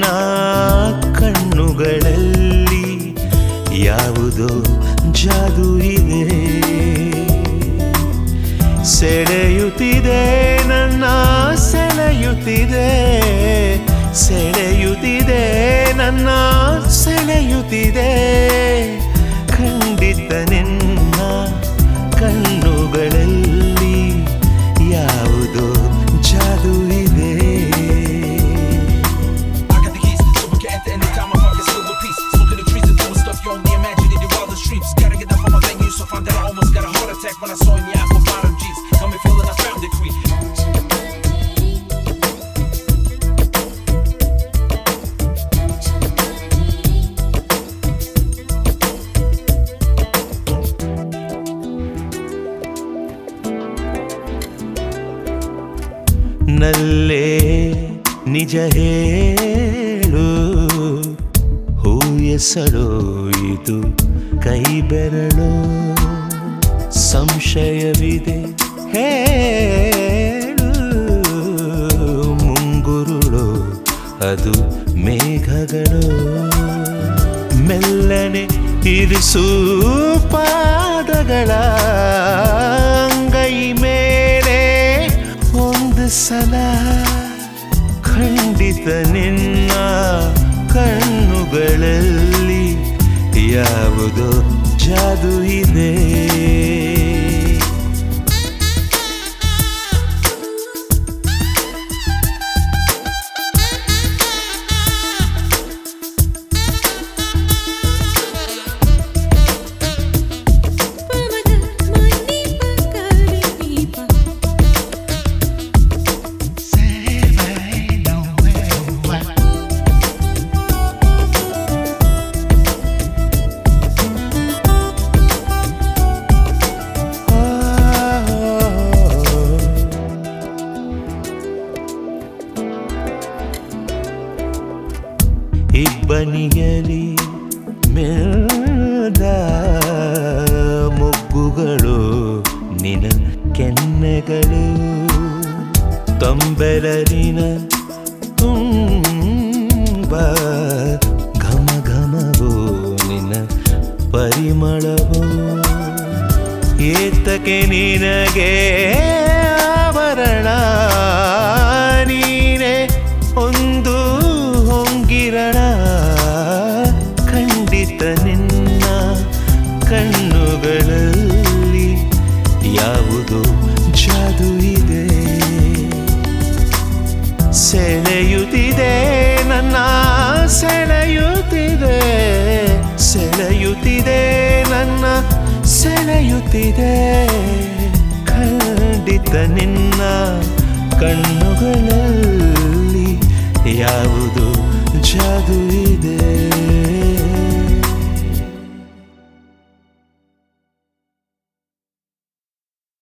ಕಣ್ಣುಗಳಲ್ಲಿ ಯಾವುದೋ ಜಾದು ಇದೆ ಸೆಳೆಯುತ್ತಿದೆ ನನ್ನ ಸೆಳೆಯುತ್ತಿದೆ ಸೆಳೆಯುತ್ತಿದೆ ನನ್ನ ಸೆಳೆಯುತ್ತಿದೆ ಖಂಡಿತ ನಿನ್ನ ಕಣ್ಣುಗಳಲ್ಲಿ ಯಾವುದೋ ಜಾದು ಇದೆ I got the keys, so we can enter anytime I fucking still with peace. Smoking the trees and doing stuff you only imagine in the wildest streets. Gotta get down from my venue, so find that I almost got a heart attack when I saw in the apple bottom jeans. Got me feeling I found the creek. ನಲ್ಲೇ ನಿಜ ಹೇಳು ಹೂ ಎಸಳು ಇದು ಕೈ ಬೆರಳು ಸಂಶಯವಿದೆ ಹೇಳು ಮುಂಗುರುಳು ಅದು ಮೇಘಗಳು ಮೆಲ್ಲನೆ ಇರಿಸು ಪಾದಗಳ ಅಂಗೈ ಮೇಲೆ ಒಂದು ಸಲ ಖಂಡಿತ ನಿನ್ನ ಕಣ್ಣುಗಳಲ್ಲಿ ಯಾವುದೋ ಜಾದು ಇದೆ ಪಮದ ಮನಿ ಪಕರಿ ಪೀಪ ಇಬ್ಬನಿಯಲಿ ಮೆಲ್ದ ಮೊಗ್ಗುಗಳು ನಿನ ಕೆನ್ನೆಗಳು ತಂಬೆಲರಿನ ತುಂಬ ಘಮ ಘಮವೋ ನಿನ ಪರಿಮಳವೋ ಏತಕ್ಕೆ ನಿನಗೆ ಆಭರಣ ನೀನೆ ಒಂದು ಹೊಂಗಿರಣ ಖಂಡಿತ ನಿನ್ನ ಕಣ್ಣುಗಳಲ್ಲಿ ಯಾವುದೋ ಜಾದು ಇದೆ ಸೆಳೆಯುತ್ತಿದೆ ನನ್ನ ಸೆಳೆಯುತ್ತಿದೆ ಸೆಳೆಯುತ್ತಿದೆ ನನ್ನ ಸೆಳೆಯುತ್ತಿದೆ ಖಂಡಿತ ನಿನ್ನ ಕಣ್ಣುಗಳಲ್ಲಿ ಯಾವುದು